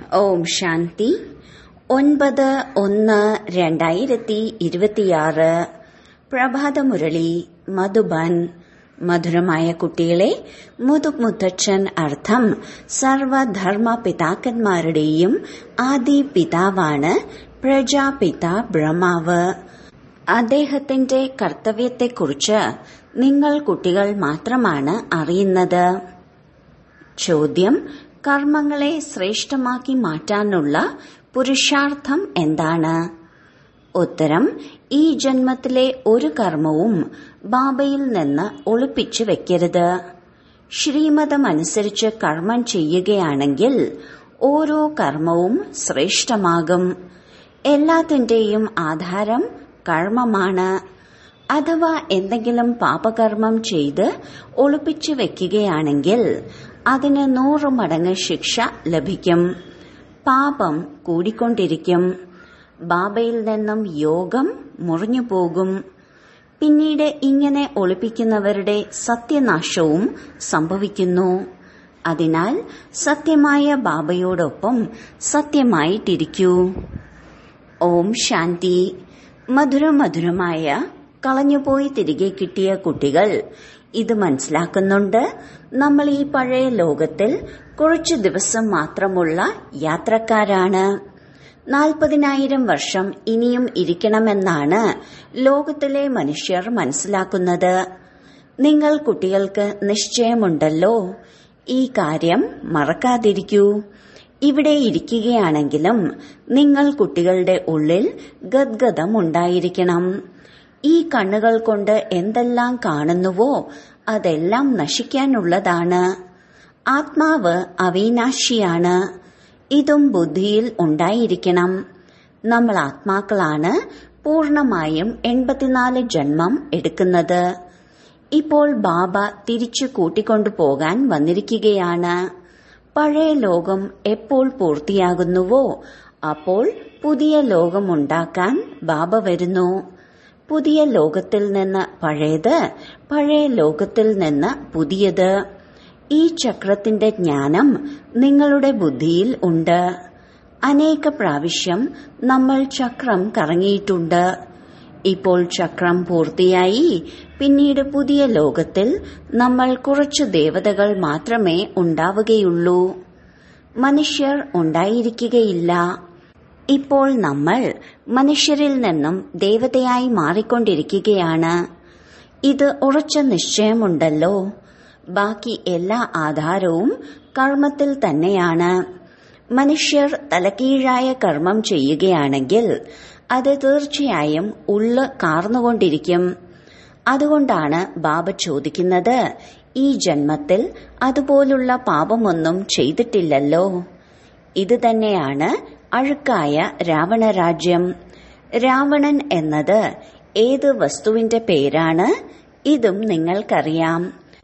ഓം ശാന്തി ഒൻപത് ഒന്ന് രണ്ടായിരത്തി ഇരുപത്തിയാറ് പ്രഭാതമുരളി മധുബൻ മധുരമായ കുട്ടികളെ മുതുമുത്തച്ഛൻ അർത്ഥം സർവധർമ്മ പിതാക്കന്മാരുടെയും ആദി പിതാവാണ് പ്രജാപിത ബ്രഹ്മാവ് അദ്ദേഹത്തിന്റെ കർത്തവ്യത്തെക്കുറിച്ച് നിങ്ങൾ കുട്ടികൾ മാത്രമാണ് അറിയുന്നത് ചോദ്യം കർമ്മങ്ങളെ ശ്രേഷ്ഠമാക്കി മാറ്റാനുള്ള പുരുഷാർത്ഥം എന്താണ് ഉത്തരം ഈ ജന്മത്തിലെ ഒരു കർമ്മവും ബാബയിൽ നിന്ന് ഒളിപ്പിച്ചു വെക്കരുത് ശ്രീമതമനുസരിച്ച് കർമ്മം ചെയ്യുകയാണെങ്കിൽ ഓരോ കർമ്മവും ശ്രേഷ്ഠമാകും എല്ലാത്തിന്റെയും ആധാരം കർമ്മമാണ് അഥവാ എന്തെങ്കിലും പാപകർമ്മം ചെയ്ത് ഒളിപ്പിച്ചു വെക്കുകയാണെങ്കിൽ അതിന് നൂറ് മടങ്ങ് ശിക്ഷ ലഭിക്കും പാപം കൂടിക്കൊണ്ടിരിക്കും ബാബയിൽ നിന്നും യോഗം മുറിഞ്ഞു പോകും പിന്നീട് ഇങ്ങനെ ഒളിപ്പിക്കുന്നവരുടെ സത്യനാശവും സംഭവിക്കുന്നു അതിനാൽ സത്യമായ ബാബയോടൊപ്പം സത്യമായിട്ടിരിക്കൂ ഓം ശാന്തി മധുരമധുരമായ കളഞ്ഞുപോയി തിരികെ കിട്ടിയ കുട്ടികൾ ഇത് മനസ്സിലാക്കുന്നുണ്ട് നമ്മൾ ഈ പഴയ ലോകത്തിൽ കുറച്ചു ദിവസം മാത്രമുള്ള യാത്രക്കാരാണ് നാൽപ്പതിനായിരം വർഷം ഇനിയും ഇരിക്കണമെന്നാണ് ലോകത്തിലെ മനുഷ്യർ മനസ്സിലാക്കുന്നത് നിങ്ങൾ കുട്ടികൾക്ക് നിശ്ചയമുണ്ടല്ലോ ഈ കാര്യം മറക്കാതിരിക്കൂ ഇവിടെ ഇരിക്കുകയാണെങ്കിലും നിങ്ങൾ കുട്ടികളുടെ ഉള്ളിൽ ഗദ്ഗതം ഉണ്ടായിരിക്കണം ഈ കണ്ണുകൾ കൊണ്ട് എന്തെല്ലാം കാണുന്നുവോ അതെല്ലാം നശിക്കാനുള്ളതാണ് ആത്മാവ് അവിനാശിയാണ് ഇതും ബുദ്ധിയിൽ ഉണ്ടായിരിക്കണം നമ്മൾ ആത്മാക്കളാണ് പൂർണമായും എൺപത്തിനാല് ജന്മം എടുക്കുന്നത് ഇപ്പോൾ ബാബ തിരിച്ചു കൂട്ടിക്കൊണ്ടു പോകാൻ വന്നിരിക്കുകയാണ് പഴയ ലോകം എപ്പോൾ പൂർത്തിയാകുന്നുവോ അപ്പോൾ പുതിയ ലോകമുണ്ടാക്കാൻ ബാബ വരുന്നു പുതിയ ലോകത്തിൽ നിന്ന് പഴയത് പഴയ ലോകത്തിൽ നിന്ന് പുതിയത് ഈ ചക്രത്തിന്റെ ജ്ഞാനം നിങ്ങളുടെ ബുദ്ധിയിൽ ഉണ്ട് അനേക പ്രാവശ്യം നമ്മൾ ചക്രം കറങ്ങിയിട്ടുണ്ട് ഇപ്പോൾ ചക്രം പൂർത്തിയായി പിന്നീട് പുതിയ ലോകത്തിൽ നമ്മൾ കുറച്ചു ദേവതകൾ മാത്രമേ ഉണ്ടാവുകയുള്ളൂ മനുഷ്യർ ഉണ്ടായിരിക്കുകയില്ല ഇപ്പോൾ നമ്മൾ മനുഷ്യരിൽ നിന്നും ദേവതയായി മാറിക്കൊണ്ടിരിക്കുകയാണ് ഇത് ഉറച്ച നിശ്ചയമുണ്ടല്ലോ ബാക്കി എല്ലാ ആധാരവും കർമ്മത്തിൽ തന്നെയാണ് മനുഷ്യർ തലകീഴായ കർമ്മം ചെയ്യുകയാണെങ്കിൽ അത് തീർച്ചയായും ഉള്ള് കാർന്നുകൊണ്ടിരിക്കും അതുകൊണ്ടാണ് ബാബ ചോദിക്കുന്നത് ഈ ജന്മത്തിൽ അതുപോലുള്ള പാപമൊന്നും ചെയ്തിട്ടില്ലല്ലോ ഇത് തന്നെയാണ് അഴുക്കായ രാവണരാജ്യം രാവണൻ എന്നത് ഏത് വസ്തുവിന്റെ പേരാണ് ഇതും നിങ്ങൾക്കറിയാം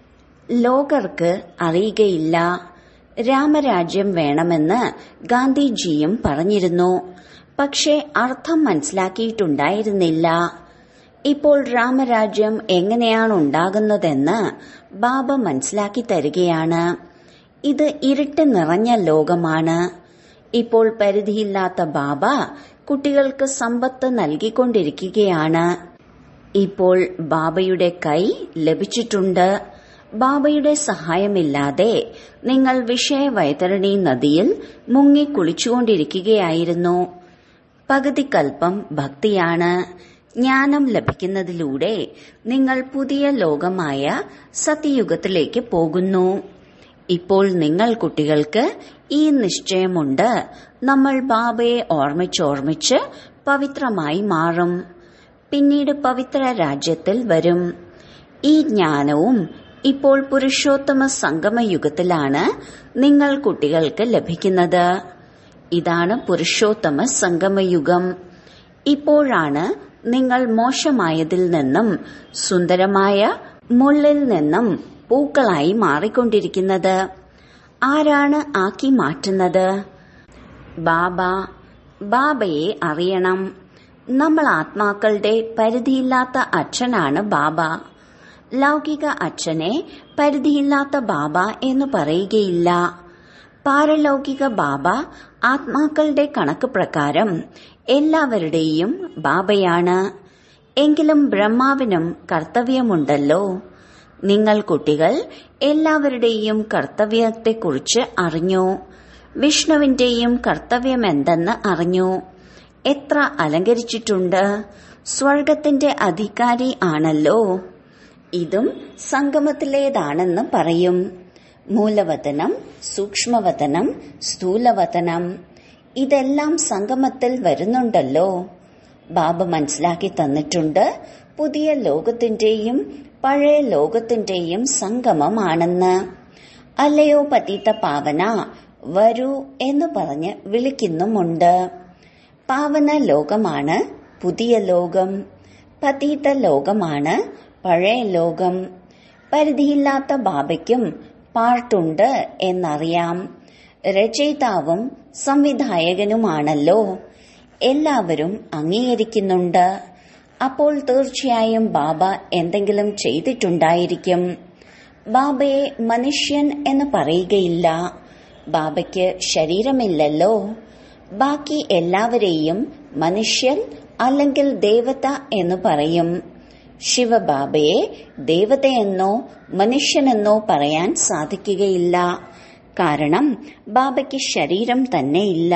ലോകർക്ക് അറിയുകയില്ല രാമരാജ്യം വേണമെന്ന് ഗാന്ധിജിയും പറഞ്ഞിരുന്നു പക്ഷേ അർത്ഥം മനസ്സിലാക്കിയിട്ടുണ്ടായിരുന്നില്ല ഇപ്പോൾ രാമരാജ്യം എങ്ങനെയാണ് ഉണ്ടാകുന്നതെന്ന് ബാബ മനസ്സിലാക്കി തരികയാണ് ഇത് ഇരുട്ട് നിറഞ്ഞ ലോകമാണ് ഇപ്പോൾ പരിധിയില്ലാത്ത ബാബ കുട്ടികൾക്ക് സമ്പത്ത് നൽകിക്കൊണ്ടിരിക്കുകയാണ് ഇപ്പോൾ ബാബയുടെ കൈ ലഭിച്ചിട്ടുണ്ട് ബാബയുടെ സഹായമില്ലാതെ നിങ്ങൾ വിഷയവൈതരണി നദിയിൽ മുങ്ങി കുളിച്ചുകൊണ്ടിരിക്കുകയായിരുന്നു പകുതിക്കൽപ്പം ഭക്തിയാണ് ജ്ഞാനം ലഭിക്കുന്നതിലൂടെ നിങ്ങൾ പുതിയ ലോകമായ സത്യയുഗത്തിലേക്ക് പോകുന്നു ഇപ്പോൾ നിങ്ങൾ കുട്ടികൾക്ക് ഈ നിശ്ചയമുണ്ട് നമ്മൾ ബാബയെ ഓർമ്മിച്ചോർമ്മിച്ച് പവിത്രമായി മാറും പിന്നീട് പവിത്ര രാജ്യത്തിൽ വരും ഈ ജ്ഞാനവും ഇപ്പോൾ പുരുഷോത്തമ സംഗമയുഗത്തിലാണ് നിങ്ങൾ കുട്ടികൾക്ക് ലഭിക്കുന്നത് ഇതാണ് പുരുഷോത്തമ സംഗമയുഗം ഇപ്പോഴാണ് നിങ്ങൾ മോശമായതിൽ നിന്നും സുന്ദരമായ മുള്ളിൽ നിന്നും പൂക്കളായി മാറിക്കൊണ്ടിരിക്കുന്നത് ആരാണ് ആക്കി മാറ്റുന്നത് ബാബ ബാബയെ അറിയണം നമ്മൾ ആത്മാക്കളുടെ പരിധിയില്ലാത്ത അച്ഛനാണ് ബാബ ലൗകിക അച്ഛനെ പരിധിയില്ലാത്ത ബാബ എന്ന് പറയുകയില്ല പാരലൗകിക ബാബ ആത്മാക്കളുടെ കണക്ക് പ്രകാരം എല്ലാവരുടെയും ബാബയാണ് എങ്കിലും ബ്രഹ്മാവിനും കർത്തവ്യമുണ്ടല്ലോ നിങ്ങൾ കുട്ടികൾ എല്ലാവരുടെയും കർത്തവ്യത്തെക്കുറിച്ച് അറിഞ്ഞു വിഷ്ണുവിന്റെയും കർത്തവ്യമെന്തെന്ന് അറിഞ്ഞു എത്ര അലങ്കരിച്ചിട്ടുണ്ട് സ്വർഗത്തിന്റെ അധികാരി ആണല്ലോ ഇതും സംഗമത്തിലേതാണെന്ന് പറയും മൂലവതനം സൂക്ഷ്മവതനം സ്ഥൂലവതനം ഇതെല്ലാം സംഗമത്തിൽ വരുന്നുണ്ടല്ലോ ബാബ മനസ്സിലാക്കി തന്നിട്ടുണ്ട് പുതിയ ലോകത്തിന്റെയും പഴയ ലോകത്തിന്റെയും സംഗമമാണെന്ന് അല്ലയോ പതീത പാവന വരൂ എന്ന് പറഞ്ഞ് വിളിക്കുന്നുമുണ്ട് പാവന ലോകമാണ് പുതിയ ലോകം പതീത ലോകമാണ് പഴയ ലോകം പരിധിയില്ലാത്ത ബാബയ്ക്കും പാർട്ടുണ്ട് എന്നറിയാം രചയിതാവും സംവിധായകനുമാണല്ലോ എല്ലാവരും അംഗീകരിക്കുന്നുണ്ട് അപ്പോൾ തീർച്ചയായും ബാബ എന്തെങ്കിലും ചെയ്തിട്ടുണ്ടായിരിക്കും ബാബയെ മനുഷ്യൻ എന്ന് പറയുകയില്ല ബാബയ്ക്ക് ശരീരമില്ലല്ലോ ബാക്കി എല്ലാവരെയും മനുഷ്യൻ അല്ലെങ്കിൽ ദേവത എന്ന് പറയും ശിവബാബയെ ദേവതയെന്നോ മനുഷ്യനെന്നോ പറയാൻ സാധിക്കുകയില്ല കാരണം ബാബയ്ക്ക് ശരീരം തന്നെയില്ല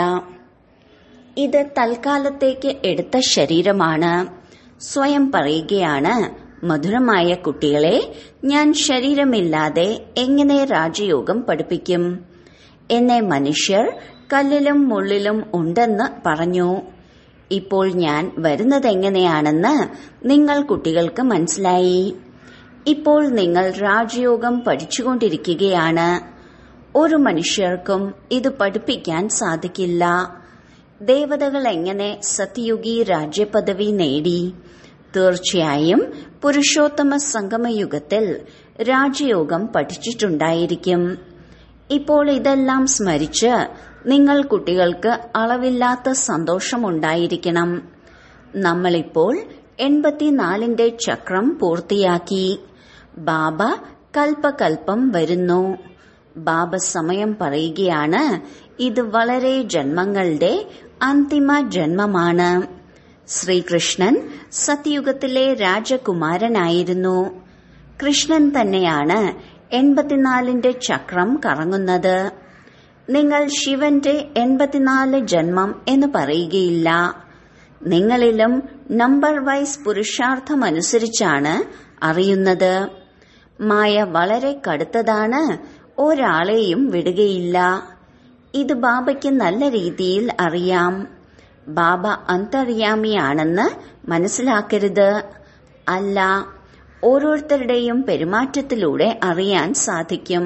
ഇത് തൽക്കാലത്തേക്ക് എടുത്ത ശരീരമാണ് സ്വയം പറയുകയാണ് മധുരമായ കുട്ടികളെ ഞാൻ ശരീരമില്ലാതെ എങ്ങനെ രാജയോഗം പഠിപ്പിക്കും എന്നെ മനുഷ്യർ കല്ലിലും മുള്ളിലും ഉണ്ടെന്ന് പറഞ്ഞു ഇപ്പോൾ ഞാൻ വരുന്നതെങ്ങനെയാണെന്ന് നിങ്ങൾ കുട്ടികൾക്ക് മനസ്സിലായി ഇപ്പോൾ നിങ്ങൾ രാജയോഗം പഠിച്ചുകൊണ്ടിരിക്കുകയാണ് ഒരു മനുഷ്യർക്കും ഇത് പഠിപ്പിക്കാൻ സാധിക്കില്ല ദേവതകൾ എങ്ങനെ സത്യയുഗി രാജ്യപദവി നേടി തീർച്ചയായും പുരുഷോത്തമ സംഗമയുഗത്തിൽ രാജയോഗം പഠിച്ചിട്ടുണ്ടായിരിക്കും ഇപ്പോൾ ഇതെല്ലാം സ്മരിച്ച് നിങ്ങൾ കുട്ടികൾക്ക് അളവില്ലാത്ത സന്തോഷമുണ്ടായിരിക്കണം നമ്മളിപ്പോൾ എൺപത്തിനാലിന്റെ ചക്രം പൂർത്തിയാക്കി ബാബ കൽപ്പകൽപ്പം വരുന്നു ബാബ സമയം പറയുകയാണ് ഇത് വളരെ ജന്മങ്ങളുടെ അന്തിമ ജന്മമാണ് ശ്രീകൃഷ്ണൻ സത്യയുഗത്തിലെ രാജകുമാരനായിരുന്നു കൃഷ്ണൻ തന്നെയാണ് എൺപത്തിനാലിന്റെ ചക്രം കറങ്ങുന്നത് നിങ്ങൾ ശിവന്റെ എൺപത്തിനാല് ജന്മം എന്ന് പറയുകയില്ല നിങ്ങളിലും നമ്പർ വൈസ് പുരുഷാർത്ഥമനുസരിച്ചാണ് അറിയുന്നത് മായ വളരെ കടുത്തതാണ് ഒരാളെയും വിടുകയില്ല ഇത് ബാബയ്ക്ക് നല്ല രീതിയിൽ അറിയാം ബാബ അന്തർയാമിയാണെന്ന് മനസ്സിലാക്കരുത് അല്ല ഓരോരുത്തരുടെയും പെരുമാറ്റത്തിലൂടെ അറിയാൻ സാധിക്കും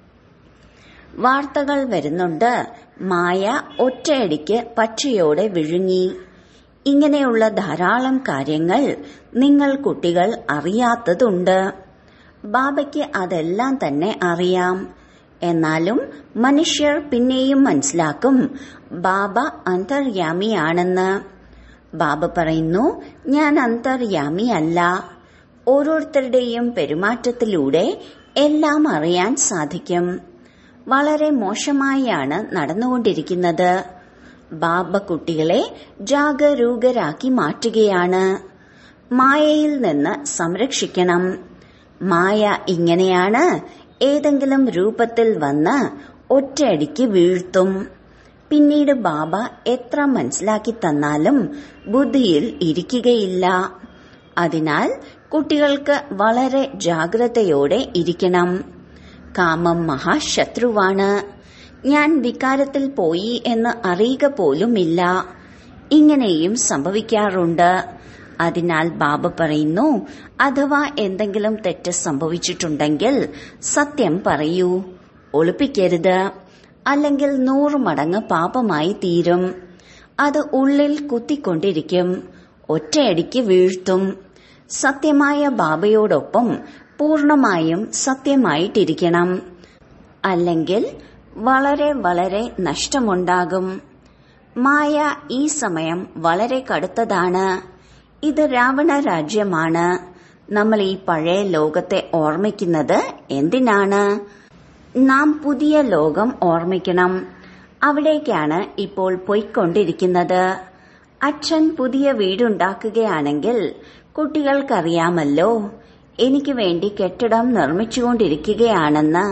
വാർത്തകൾ വരുന്നുണ്ട് മായ ഒറ്റയടിക്ക് പച്ചയോടെ വിഴുങ്ങി ഇങ്ങനെയുള്ള ധാരാളം കാര്യങ്ങൾ നിങ്ങൾ കുട്ടികൾ അറിയാത്തതുണ്ട് ബാബയ്ക്ക് അതെല്ലാം തന്നെ അറിയാം എന്നാലും മനുഷ്യർ പിന്നെയും മനസ്സിലാക്കും ബാബ അന്തർയാമിയാണെന്ന് ബാബ പറയുന്നു ഞാൻ അന്തർയാമിയല്ല ഓരോരുത്തരുടെയും പെരുമാറ്റത്തിലൂടെ എല്ലാം അറിയാൻ സാധിക്കും വളരെ മോശമായാണ് നടന്നുകൊണ്ടിരിക്കുന്നത് ബാബ കുട്ടികളെ ജാഗരൂകരാക്കി മാറ്റുകയാണ് മായയിൽ നിന്ന് സംരക്ഷിക്കണം മായ ഇങ്ങനെയാണ് ഏതെങ്കിലും രൂപത്തിൽ വന്ന് ഒറ്റയടിക്ക് വീഴ്ത്തും പിന്നീട് ബാബ എത്ര മനസ്സിലാക്കി തന്നാലും ബുദ്ധിയിൽ ഇരിക്കുകയില്ല അതിനാൽ കുട്ടികൾക്ക് വളരെ ജാഗ്രതയോടെ ഇരിക്കണം കാമം മഹാശത്രുവാണ് ഞാൻ വികാരത്തിൽ പോയി എന്ന് അറിയുക പോലുമില്ല ഇങ്ങനെയും സംഭവിക്കാറുണ്ട് അതിനാൽ ബാബ പറയുന്നു അഥവാ എന്തെങ്കിലും തെറ്റ് സംഭവിച്ചിട്ടുണ്ടെങ്കിൽ സത്യം പറയൂ ഒളിപ്പിക്കരുത് അല്ലെങ്കിൽ നൂറ് മടങ്ങ് പാപമായി തീരും അത് ഉള്ളിൽ കുത്തിക്കൊണ്ടിരിക്കും ഒറ്റയടിക്ക് വീഴ്ത്തും സത്യമായ ബാബയോടൊപ്പം പൂർണമായും സത്യമായിട്ടിരിക്കണം അല്ലെങ്കിൽ വളരെ വളരെ നഷ്ടമുണ്ടാകും മായ ഈ സമയം വളരെ കടുത്തതാണ് ഇത് രാവണ രാജ്യമാണ് നമ്മൾ ഈ പഴയ ലോകത്തെ ഓർമ്മിക്കുന്നത് എന്തിനാണ് നാം പുതിയ ലോകം ഓർമ്മിക്കണം അവിടേക്കാണ് ഇപ്പോൾ പോയിക്കൊണ്ടിരിക്കുന്നത് അച്ഛൻ പുതിയ വീടുണ്ടാക്കുകയാണെങ്കിൽ കുട്ടികൾക്കറിയാമല്ലോ എനിക്ക് വേണ്ടി കെട്ടിടം നിർമ്മിച്ചുകൊണ്ടിരിക്കുകയാണെന്ന്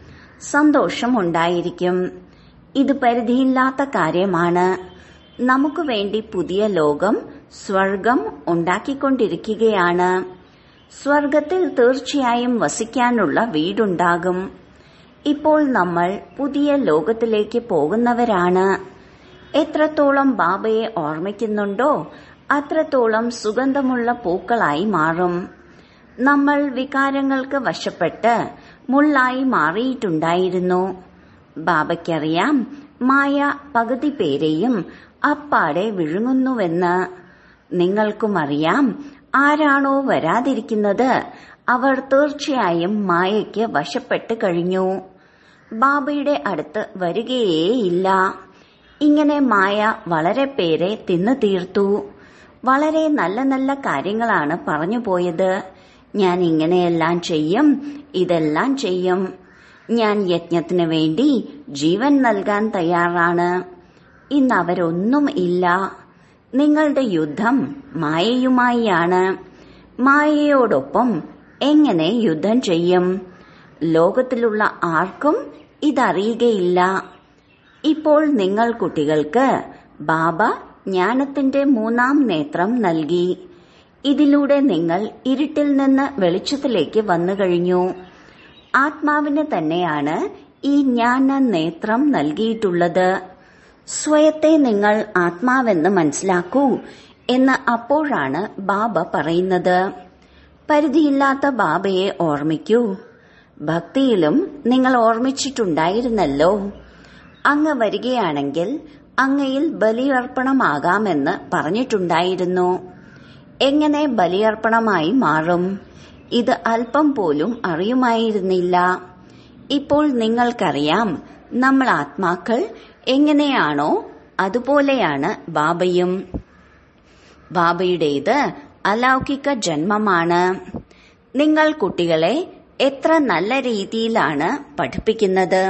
സന്തോഷമുണ്ടായിരിക്കും ഇത് പരിധിയില്ലാത്ത കാര്യമാണ് നമുക്ക് വേണ്ടി പുതിയ ലോകം സ്വർഗം ഉണ്ടാക്കിക്കൊണ്ടിരിക്കുകയാണ് സ്വർഗത്തിൽ തീർച്ചയായും വസിക്കാനുള്ള വീടുണ്ടാകും ഇപ്പോൾ നമ്മൾ പുതിയ ലോകത്തിലേക്ക് പോകുന്നവരാണ് എത്രത്തോളം ബാബയെ ഓർമ്മിക്കുന്നുണ്ടോ അത്രത്തോളം സുഗന്ധമുള്ള പൂക്കളായി മാറും നമ്മൾ വികാരങ്ങൾക്ക് വശപ്പെട്ട് മുള്ളായി മാറിയിട്ടുണ്ടായിരുന്നു ബാബയ്ക്കറിയാം മായ പകുതി പേരെയും അപ്പാടെ വിഴുങ്ങുന്നുവെന്ന് നിങ്ങൾക്കും അറിയാം ആരാണോ വരാതിരിക്കുന്നത് അവർ തീർച്ചയായും മായയ്ക്ക് വശപ്പെട്ട് കഴിഞ്ഞു ബാബയുടെ അടുത്ത് വരികയേയില്ല ഇങ്ങനെ മായ വളരെ പേരെ തിന്നു തീർത്തു വളരെ നല്ല നല്ല കാര്യങ്ങളാണ് പറഞ്ഞു പോയത് ഞാൻ ഇങ്ങനെയെല്ലാം ചെയ്യും ഇതെല്ലാം ചെയ്യും ഞാൻ യജ്ഞത്തിന് വേണ്ടി ജീവൻ നൽകാൻ തയ്യാറാണ് ഇന്ന് അവരൊന്നും ഇല്ല നിങ്ങളുടെ യുദ്ധം മായയുമായിയാണ് മായയോടൊപ്പം എങ്ങനെ യുദ്ധം ചെയ്യും ലോകത്തിലുള്ള ആർക്കും ഇതറിയുകയില്ല ഇപ്പോൾ നിങ്ങൾ കുട്ടികൾക്ക് ബാബ ജ്ഞാനത്തിന്റെ മൂന്നാം നേത്രം നൽകി ഇതിലൂടെ നിങ്ങൾ ഇരുട്ടിൽ നിന്ന് വെളിച്ചത്തിലേക്ക് വന്നു കഴിഞ്ഞു ആത്മാവിന് തന്നെയാണ് ഈ ജ്ഞാന നേത്രം നൽകിയിട്ടുള്ളത് സ്വയത്തെ നിങ്ങൾ ആത്മാവെന്ന് മനസ്സിലാക്കൂ എന്ന് അപ്പോഴാണ് ബാബ പറയുന്നത് പരിധിയില്ലാത്ത ബാബയെ ഓർമ്മിക്കൂ ഭക്തിയിലും നിങ്ങൾ ഓർമ്മിച്ചിട്ടുണ്ടായിരുന്നല്ലോ അങ്ങ് വരികയാണെങ്കിൽ അങ്ങയിൽ ബലിയർപ്പണമാകാമെന്ന് പറഞ്ഞിട്ടുണ്ടായിരുന്നു എങ്ങനെ ബലിയർപ്പണമായി മാറും ഇത് അല്പം പോലും അറിയുമായിരുന്നില്ല ഇപ്പോൾ നിങ്ങൾക്കറിയാം നമ്മൾ ആത്മാക്കൾ എങ്ങനെയാണോ അതുപോലെയാണ് ബാബയും ബാബയുടേത് അലൗകിക ജന്മമാണ് നിങ്ങൾ കുട്ടികളെ എത്ര നല്ല രീതിയിലാണ് പഠിപ്പിക്കുന്നത്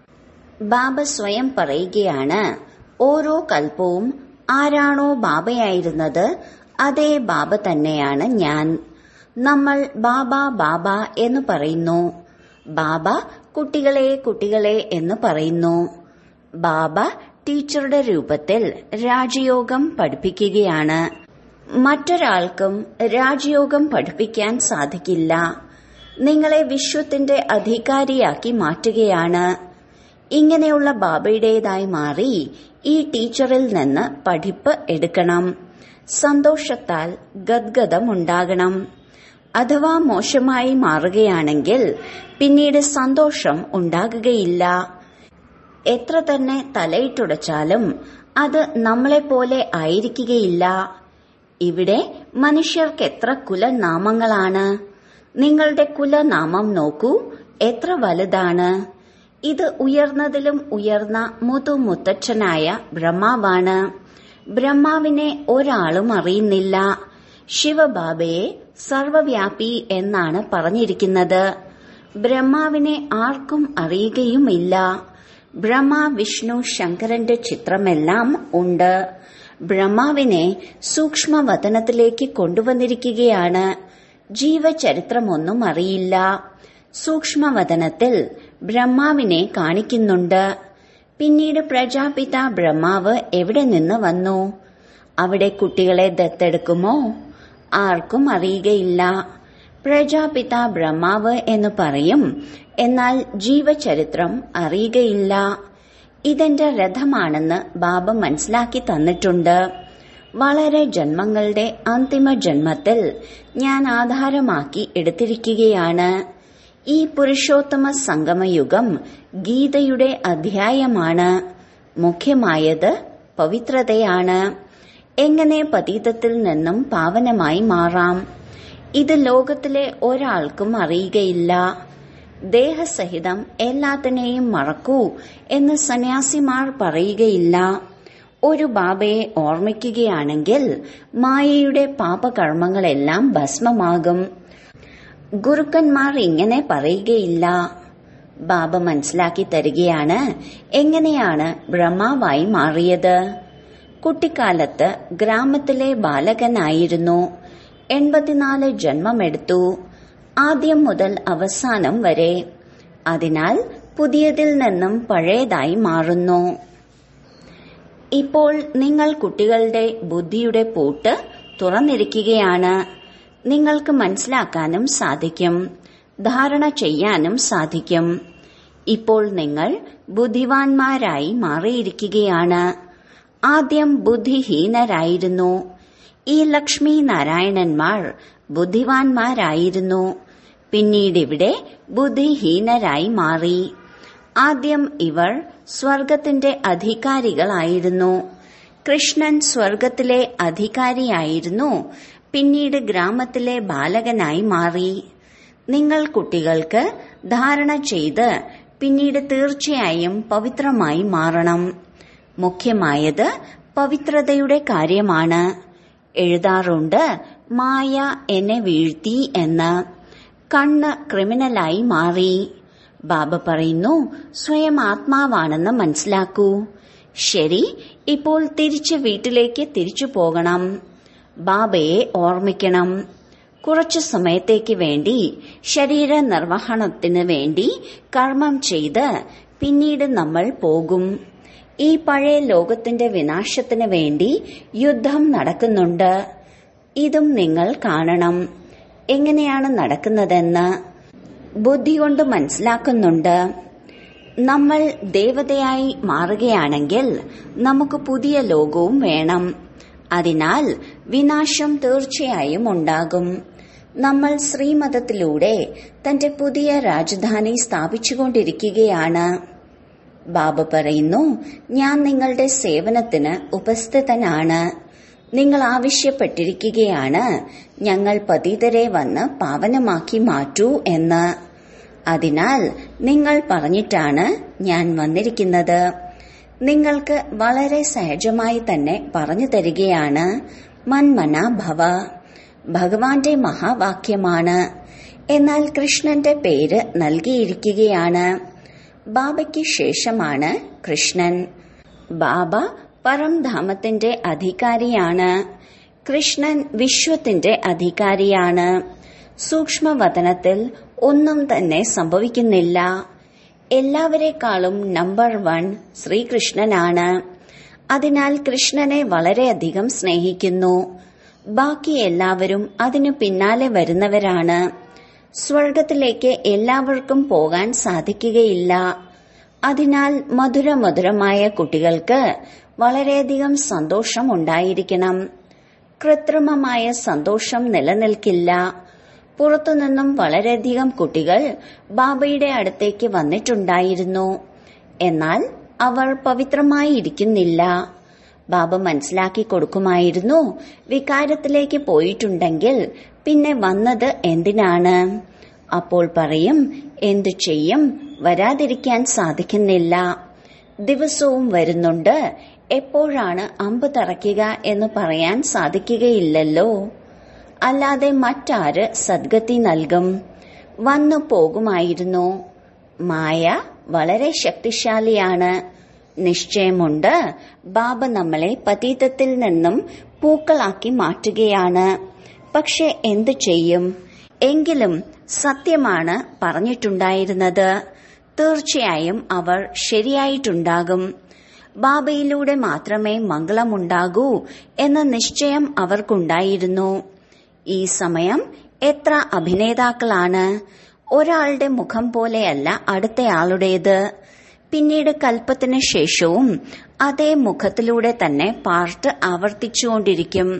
ബാബ സ്വയം പറയുകയാണ് ഓരോ കൽപ്പവും ആരാണോ ബാബയായിരുന്നത് അതേ ബാബ തന്നെയാണ് ഞാൻ നമ്മൾ ബാബ ബാബ എന്ന് പറയുന്നു ബാബ കുട്ടികളെ കുട്ടികളെ എന്ന് പറയുന്നു ബാബ ടീച്ചറുടെ രൂപത്തിൽ രാജയോഗം പഠിപ്പിക്കുകയാണ് മറ്റൊരാൾക്കും രാജയോഗം പഠിപ്പിക്കാൻ സാധിക്കില്ല നിങ്ങളെ വിശ്വത്തിന്റെ അധികാരിയാക്കി മാറ്റുകയാണ് ഇങ്ങനെയുള്ള ബാബയുടേതായി മാറി ഈ ടീച്ചറിൽ നിന്ന് പഠിപ്പ് എടുക്കണം സന്തോഷത്താൽ ഗദ്ഗതമുണ്ടാകണം അഥവാ മോശമായി മാറുകയാണെങ്കിൽ പിന്നീട് സന്തോഷം ഉണ്ടാകുകയില്ല എത്ര തന്നെ തലയിട്ടുടച്ചാലും അത് നമ്മളെപ്പോലെ ആയിരിക്കുകയില്ല ഇവിടെ മനുഷ്യർക്ക് എത്ര കുലനാമങ്ങളാണ് നിങ്ങളുടെ കുലനാമം നോക്കൂ എത്ര വലുതാണ് ഇത് ഉയർന്നതിലും ഉയർന്ന മുതുമുത്തച്ഛനായ ബ്രഹ്മാവാണ് ബ്രഹ്മാവിനെ ഒരാളും അറിയുന്നില്ല ശിവബാബയെ സർവവ്യാപി എന്നാണ് പറഞ്ഞിരിക്കുന്നത് ബ്രഹ്മാവിനെ ആർക്കും അറിയുകയുമില്ല ബ്രഹ്മ വിഷ്ണു ശങ്കരന്റെ ചിത്രമെല്ലാം ഉണ്ട് ബ്രഹ്മാവിനെ സൂക്ഷ്മവതനത്തിലേക്ക് കൊണ്ടുവന്നിരിക്കുകയാണ് ജീവചരിത്രമൊന്നും അറിയില്ല സൂക്ഷ്മവതനത്തിൽ ബ്രഹ്മാവിനെ കാണിക്കുന്നുണ്ട് പിന്നീട് പ്രജാപിത ബ്രഹ്മാവ് എവിടെ നിന്ന് വന്നു അവിടെ കുട്ടികളെ ദത്തെടുക്കുമോ ആർക്കും അറിയുകയില്ല പ്രജാപിത ബ്രഹ്മാവ് എന്ന് പറയും എന്നാൽ ജീവചരിത്രം അറിയുകയില്ല ഇതെന്റെ രഥമാണെന്ന് ബാബ മനസ്സിലാക്കി തന്നിട്ടുണ്ട് വളരെ ജന്മങ്ങളുടെ അന്തിമ ജന്മത്തിൽ ഞാൻ ആധാരമാക്കി എടുത്തിരിക്കുകയാണ് ഈ പുരുഷോത്തമ സംഗമയുഗം ഗീതയുടെ അധ്യായമാണ് മുഖ്യമായത് പവിത്രതയാണ് എങ്ങനെ പതീതത്തിൽ നിന്നും പാവനമായി മാറാം ഇത് ലോകത്തിലെ ഒരാൾക്കും അറിയുകയില്ല ദേഹസഹിതം എല്ലാത്തിനെയും മറക്കൂ എന്ന് സന്യാസിമാർ പറയുകയില്ല ഒരു ബാബയെ ഓർമ്മിക്കുകയാണെങ്കിൽ മായയുടെ പാപകർമ്മങ്ങളെല്ലാം ഭസ്മമാകും ഗുരുക്കന്മാർ ഇങ്ങനെ പറയുകയില്ല ബാബ മനസ്സിലാക്കി തരികയാണ് എങ്ങനെയാണ് ബ്രഹ്മാവായി മാറിയത് കുട്ടിക്കാലത്ത് ഗ്രാമത്തിലെ ബാലകനായിരുന്നു എൺപത്തിനാല് ജന്മമെടുത്തു ആദ്യം മുതൽ അവസാനം വരെ അതിനാൽ പുതിയതിൽ നിന്നും പഴയതായി മാറുന്നു ഇപ്പോൾ നിങ്ങൾ കുട്ടികളുടെ ബുദ്ധിയുടെ പൂട്ട് തുറന്നിരിക്കുകയാണ് നിങ്ങൾക്ക് മനസ്സിലാക്കാനും സാധിക്കും ധാരണ ചെയ്യാനും സാധിക്കും ഇപ്പോൾ നിങ്ങൾ ബുദ്ധിവാൻമാരായി മാറിയിരിക്കുകയാണ് ആദ്യം ബുദ്ധിഹീനരായിരുന്നു ഈ ലക്ഷ്മി നാരായണന്മാർ ബുദ്ധിവാൻമാരായിരുന്നു പിന്നീട് ഇവിടെ ബുദ്ധിഹീനരായി മാറി ആദ്യം ഇവർ സ്വർഗത്തിന്റെ അധികാരികളായിരുന്നു കൃഷ്ണൻ സ്വർഗത്തിലെ അധികാരിയായിരുന്നു പിന്നീട് ഗ്രാമത്തിലെ ബാലകനായി മാറി നിങ്ങൾ കുട്ടികൾക്ക് ധാരണ ചെയ്ത് പിന്നീട് തീർച്ചയായും പവിത്രമായി മാറണം മുഖ്യമായത് പവിത്രതയുടെ കാര്യമാണ് എഴുതാറുണ്ട് മായ എന്നെ വീഴ്ത്തി എന്ന് കണ്ണ് ക്രിമിനലായി മാറി ബാബ പറയുന്നു സ്വയം ആത്മാവാണെന്ന് മനസ്സിലാക്കൂ ശരി ഇപ്പോൾ തിരിച്ച് വീട്ടിലേക്ക് തിരിച്ചു പോകണം ബാബയെ ഓർമ്മിക്കണം കുറച്ചു സമയത്തേക്ക് വേണ്ടി ശരീര നിർവഹണത്തിന് വേണ്ടി കർമ്മം ചെയ്ത് പിന്നീട് നമ്മൾ പോകും ഈ പഴയ ലോകത്തിന്റെ വിനാശത്തിന് വേണ്ടി യുദ്ധം നടക്കുന്നുണ്ട് ഇതും നിങ്ങൾ കാണണം എങ്ങനെയാണ് നടക്കുന്നതെന്ന് ബുദ്ധി കൊണ്ട് മനസ്സിലാക്കുന്നുണ്ട് നമ്മൾ ദേവതയായി മാറുകയാണെങ്കിൽ നമുക്ക് പുതിയ ലോകവും വേണം അതിനാൽ വിനാശം തീർച്ചയായും ഉണ്ടാകും നമ്മൾ ശ്രീമതത്തിലൂടെ തന്റെ പുതിയ രാജധാനി സ്ഥാപിച്ചുകൊണ്ടിരിക്കുകയാണ് ബാബ പറയുന്നു ഞാൻ നിങ്ങളുടെ സേവനത്തിന് ഉപസ്ഥിതനാണ് നിങ്ങൾ ആവശ്യപ്പെട്ടിരിക്കുകയാണ് ഞങ്ങൾ പതിതരെ വന്ന് പാവനമാക്കി മാറ്റൂ എന്ന് അതിനാൽ നിങ്ങൾ പറഞ്ഞിട്ടാണ് ഞാൻ വന്നിരിക്കുന്നത് നിങ്ങൾക്ക് വളരെ സഹജമായി തന്നെ പറഞ്ഞു തരികയാണ് മന്മന ഭവ ഭഗവാന്റെ മഹാവാക്യമാണ് എന്നാൽ കൃഷ്ണന്റെ പേര് നൽകിയിരിക്കുകയാണ് ബാബയ്ക്ക് ശേഷമാണ് കൃഷ്ണൻ ബാബ പരംധാമത്തിന്റെ അധികാരിയാണ് കൃഷ്ണൻ വിശ്വത്തിന്റെ അധികാരിയാണ് സൂക്ഷ്മവതനത്തിൽ ഒന്നും തന്നെ സംഭവിക്കുന്നില്ല എല്ലാവരെക്കാളും നമ്പർ വൺ ശ്രീകൃഷ്ണനാണ് അതിനാൽ കൃഷ്ണനെ വളരെയധികം സ്നേഹിക്കുന്നു ബാക്കി എല്ലാവരും അതിനു പിന്നാലെ വരുന്നവരാണ് സ്വർഗത്തിലേക്ക് എല്ലാവർക്കും പോകാൻ സാധിക്കുകയില്ല അതിനാൽ മധുര മധുരമായ കുട്ടികൾക്ക് വളരെയധികം സന്തോഷം ഉണ്ടായിരിക്കണം കൃത്രിമമായ സന്തോഷം നിലനിൽക്കില്ല പുറത്തുനിന്നും വളരെയധികം കുട്ടികൾ ബാബയുടെ അടുത്തേക്ക് വന്നിട്ടുണ്ടായിരുന്നു എന്നാൽ അവർ പവിത്രമായി ഇരിക്കുന്നില്ല ബാബ മനസ്സിലാക്കി കൊടുക്കുമായിരുന്നു വികാരത്തിലേക്ക് പോയിട്ടുണ്ടെങ്കിൽ പിന്നെ വന്നത് എന്തിനാണ് അപ്പോൾ പറയും എന്തു ചെയ്യും വരാതിരിക്കാൻ സാധിക്കുന്നില്ല ദിവസവും വരുന്നുണ്ട് എപ്പോഴാണ് അമ്പ് തറയ്ക്കുക എന്ന് പറയാൻ സാധിക്കുകയില്ലല്ലോ അല്ലാതെ മറ്റാര് സദ്ഗതി നൽകും വന്നു പോകുമായിരുന്നു മായ വളരെ ശക്തിശാലിയാണ് നിശ്ചയമുണ്ട് ബാബ നമ്മളെ പതീതത്തിൽ നിന്നും പൂക്കളാക്കി മാറ്റുകയാണ് പക്ഷെ എന്തു ചെയ്യും എങ്കിലും സത്യമാണ് പറഞ്ഞിട്ടുണ്ടായിരുന്നത് തീർച്ചയായും അവർ ശരിയായിട്ടുണ്ടാകും ബാബയിലൂടെ മാത്രമേ മംഗളമുണ്ടാകൂ എന്ന നിശ്ചയം അവർക്കുണ്ടായിരുന്നു ഈ സമയം എത്ര അഭിനേതാക്കളാണ് ഒരാളുടെ മുഖം പോലെയല്ല അടുത്തയാളുടേത് പിന്നീട് കൽപ്പത്തിന് ശേഷവും അതേ മുഖത്തിലൂടെ തന്നെ പാർട്ട് ആവർത്തിച്ചുകൊണ്ടിരിക്കും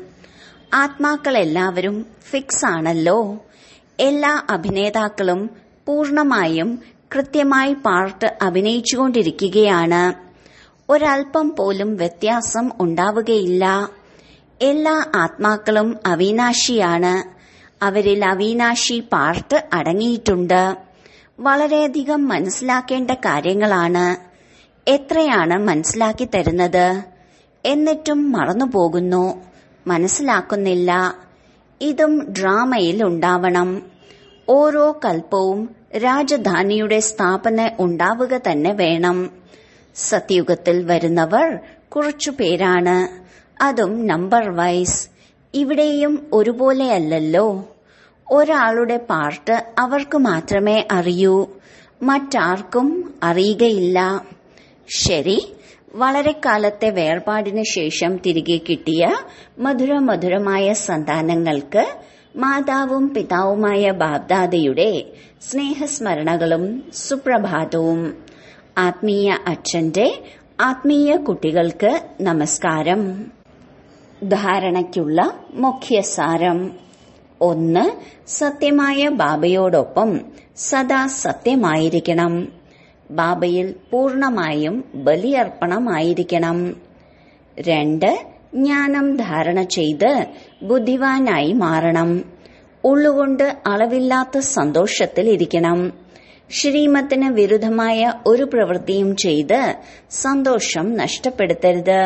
ആത്മാക്കളെല്ലാവരും ഫിക്സ് ആണല്ലോ എല്ലാ അഭിനേതാക്കളും പൂർണമായും കൃത്യമായി പാർട്ട് അഭിനയിച്ചുകൊണ്ടിരിക്കുകയാണ് ഒരൽപ്പം പോലും വ്യത്യാസം ഉണ്ടാവുകയില്ല എല്ലാ ആത്മാക്കളും അവിനാശിയാണ് അവരിൽ അവിനാശി പാർട്ട് അടങ്ങിയിട്ടുണ്ട് വളരെയധികം മനസ്സിലാക്കേണ്ട കാര്യങ്ങളാണ് എത്രയാണ് മനസ്സിലാക്കി തരുന്നത് എന്നിട്ടും മറന്നുപോകുന്നു മനസ്സിലാക്കുന്നില്ല ഇതും ഡ്രാമയിൽ ഉണ്ടാവണം ഓരോ കൽപ്പവും രാജധാനിയുടെ സ്ഥാപന ഉണ്ടാവുക തന്നെ വേണം സത്യുഗത്തിൽ വരുന്നവർ കുറച്ചു പേരാണ് അതും നമ്പർ വൈസ് ഇവിടെയും ഒരുപോലെയല്ലല്ലോ ഒരാളുടെ പാർട്ട് അവർക്ക് മാത്രമേ അറിയൂ മറ്റാർക്കും അറിയുകയില്ല ശരി വളരെ കാലത്തെ വേർപാടിന് ശേഷം തിരികെ കിട്ടിയ മധുരമധുരമായ സന്താനങ്ങൾക്ക് മാതാവും പിതാവുമായ ബാബ്ദാദയുടെ സ്നേഹസ്മരണകളും സുപ്രഭാതവും ആത്മീയ അച്ഛന്റെ ആത്മീയ കുട്ടികൾക്ക് നമസ്കാരം ധാരണയ്ക്കുള്ള മുഖ്യസാരം ഒന്ന് സത്യമായ ബാബയോടൊപ്പം സദാ സത്യമായിരിക്കണം ബാബയിൽ പൂർണമായും ബലിയർപ്പണമായിരിക്കണം രണ്ട് ജ്ഞാനം ധാരണ ചെയ്ത് ബുദ്ധിവാനായി മാറണം ഉള്ളുകൊണ്ട് അളവില്ലാത്ത സന്തോഷത്തിൽ ഇരിക്കണം ശ്രീമത്തിന് വിരുദ്ധമായ ഒരു പ്രവൃത്തിയും ചെയ്ത് സന്തോഷം നഷ്ടപ്പെടുത്തരുത്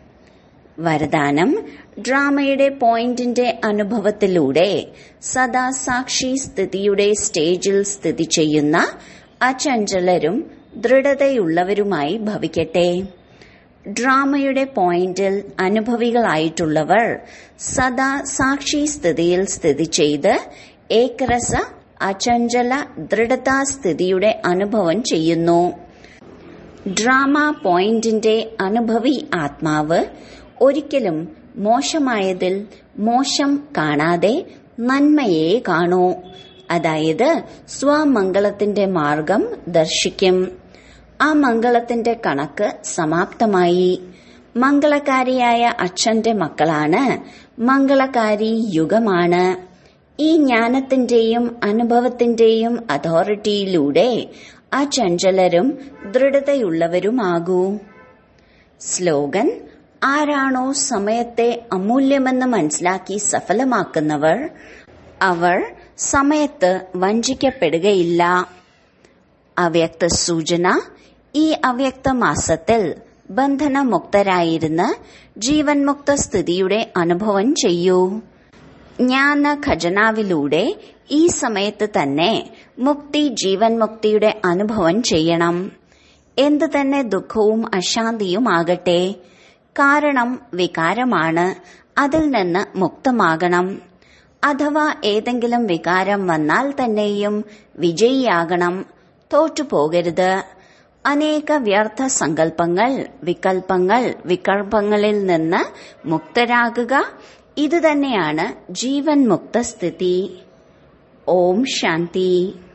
വരദാനം ഡ്രാമയുടെ പോയിന്റിന്റെ അനുഭവത്തിലൂടെ സദാ സാക്ഷി സ്ഥിതിയുടെ സ്റ്റേജിൽ സ്ഥിതി ചെയ്യുന്ന അചഞ്ചലരും ദൃഢതയുള്ളവരുമായി ഭവിക്കട്ടെ ഡ്രാമയുടെ പോയിന്റിൽ അനുഭവികളായിട്ടുള്ളവർ സദാ സാക്ഷി സ്ഥിതിയിൽ സ്ഥിതി ചെയ്ത് ഏകരസ അചഞ്ചല ദൃഢതാസ്ഥിതിയുടെ അനുഭവം ചെയ്യുന്നു ഡ്രാമ പോയിന്റിന്റെ അനുഭവി ആത്മാവ് ഒരിക്കലും മോശമായതിൽ മോശം കാണാതെ നന്മയെ കാണൂ അതായത് സ്വമംഗളത്തിന്റെ മാർഗം ദർശിക്കും ആ മംഗളത്തിന്റെ കണക്ക് സമാപ്തമായി മംഗളകാരിയായ അച്ഛന്റെ മക്കളാണ് മംഗളകാരി യുഗമാണ് ഈ ജ്ഞാനത്തിന്റെയും അനുഭവത്തിന്റെയും അതോറിറ്റിയിലൂടെ അചഞ്ചലരും ദൃഢതയുള്ളവരുമാകൂ സ്ലോഗൻ ആരാണോ സമയത്തെ അമൂല്യമെന്ന് മനസ്സിലാക്കി സഫലമാക്കുന്നവർ അവർ സമയത്ത് വഞ്ചിക്കപ്പെടുകയില്ല അവ്യക്ത സൂചന ഈ അവ്യക്ത മാസത്തിൽ ബന്ധനമുക്തരായിരുന്ന് ജീവൻ മുക്ത സ്ഥിതിയുടെ അനുഭവം ചെയ്യൂ ജ്ഞാന ഖജനാവിലൂടെ ഈ സമയത്ത് തന്നെ മുക്തി ജീവൻ മുക്തിയുടെ അനുഭവം ചെയ്യണം എന്തു തന്നെ ദുഃഖവും അശാന്തിയും ആകട്ടെ കാരണം വികാരമാണ് അതിൽ നിന്ന് മുക്തമാകണം അഥവാ ഏതെങ്കിലും വികാരം വന്നാൽ തന്നെയും വിജയിയാകണം തോറ്റുപോകരുത് അനേക വ്യർത്ഥ സങ്കല്പങ്ങൾ വികൽപ്പങ്ങൾ വികൽപ്പങ്ങളിൽ നിന്ന് മുക്തരാകുക ഇതുതന്നെയാണ് ജീവൻ മുക്ത സ്ഥിതി ഓം ശാന്തി